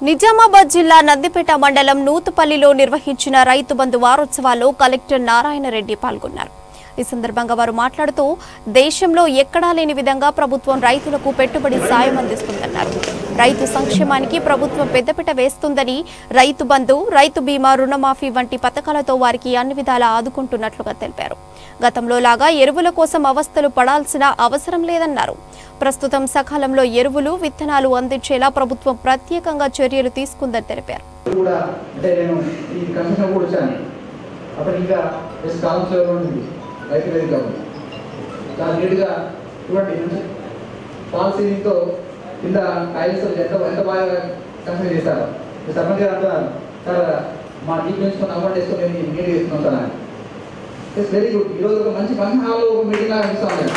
నిజామాబాద్ జిల్లా నందిపేట మండలం నూతుపల్లిలో నిర్వహించిన రైతు బంధు వారోత్సవాల్లో కలెక్టర్ నారాయణ రెడ్డి పాల్గొన్నారు ఈ సందర్భంగా వారు మాట్లాడుతూ దేశంలో ఎక్కడా లేని విధంగా ప్రభుత్వం రైతులకు పెట్టుబడి సాయం అందిస్తుందన్నారు రైతు సంక్షేమానికి ప్రభుత్వం పెద్దపీట వేస్తుందని రైతు బంధు రైతు బీమా రుణమాఫీ వంటి పథకాలతో వారికి అన్ని విధాలా ఆదుకుంటున్నట్లుగా తెలిపారు గతంలో లాగా ఎరువుల కోసం అవస్థలు పడాల్సిన అవసరం లేదన్నారు ప్రస్తుతం సకాలంలో ఎరువులు విత్తనాలు అందించేలా ప్రభుత్వం ప్రత్యేకంగా చర్యలు తీసుకుందని తెలిపారు కూడా అంటే నేను ఈ కన్సెషన్ కూడా వచ్చాను అప్పుడు ఇంకా ఎస్ కాలంలో ఉంది రైతు వేదిక ఉంది. చాలా నీట్గా చూడండి పాలసీతో కింద టైల్స్ ఎంత ఎంత బాగా కన్సెషన్ చేశారు ఈ సర్పంచ్ గారు అంటున్నారు సార్ మా డీప్ పెంచుకొని అమౌంట్ వేసుకొని నేను మీటింగ్ ఇస్తున్నాను సార్ అని ఇట్స్ వెరీ గుడ్ ఈరోజు ఒక మంచి ఫంక్షన్ హాల్లో ఒక మీటింగ్ లాగా అనిపిస్తా ఉంది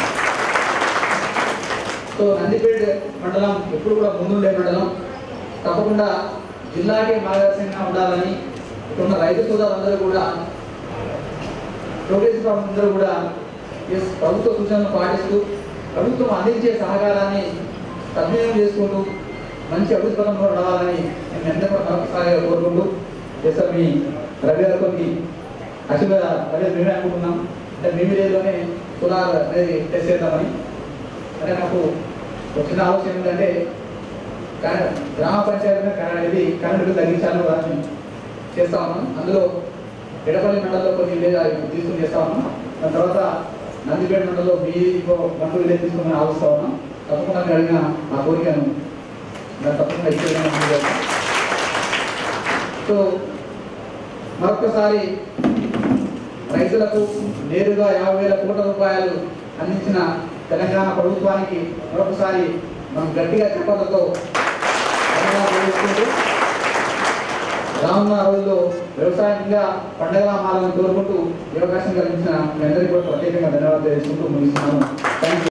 సో నందిపేట మండలం ఎప్పుడు కూడా ముందుండే మండలం తప్పకుండా జిల్లాకే మార్గదర్శకంగా ఉండాలని ఇక్కడ ఉన్న రైతు సోదరులందరూ కూడా ప్రోగ్రెసివ్ అందరూ కూడా ఎస్ ప్రభుత్వ సూచనలు పాటిస్తూ ప్రభుత్వం అందించే సహకారాన్ని సద్వినియోగం చేసుకుంటూ మంచి అభివృద్ధి పథంలో రావాలని నేను ఎంత కూడా మరొకసారిగా కోరుకుంటూ ఎస్ సార్ మీ రవి గారితో యాక్చువల్గా రవి మేమే అనుకుంటున్నాం అంటే మీ విలేజ్లోనే సోలార్ అనేది టెస్ట్ చేద్దామని అంటే నాకు ఒక చిన్న ఆలోచన ఏంటంటే కా- గ్రామ పంచాయతీ అనేది కరెంట్ బిల్లు తగ్గించాలని దాన్ని చేస్తా ఉన్నాం అందులో ఎడపల్లి మండలంలో కొన్ని విలేజ్ తీసుకుని చేస్తా ఉన్నాం దాని తర్వాత నందిపేట మండలంలో మీ మండలం విలేజ్ తీసుకుని ఆలోచిస్తా ఉన్నాం తప్పకుండా మీరు అడిగిన ఆ కోరికను దాన్ని తప్పకుండా ఇచ్చేయాలని సో మరొకసారి రైతులకు నేరుగా యాభై వేల కోట్ల రూపాయలు అందించిన తెలంగాణ ప్రభుత్వానికి మరొకసారి మనం గట్టిగా చెప్పడంతో రానున్న రోజుల్లో వ్యవసాయంగా పండగలా మాలని కోరుకుంటూ ఈ అవకాశం కల్పించిన మీ అందరికీ కూడా ప్రత్యేకంగా ధన్యవాదాలు తెలుసుకుంటూ ముగిస్తున్నాను థ్యాంక్ యూ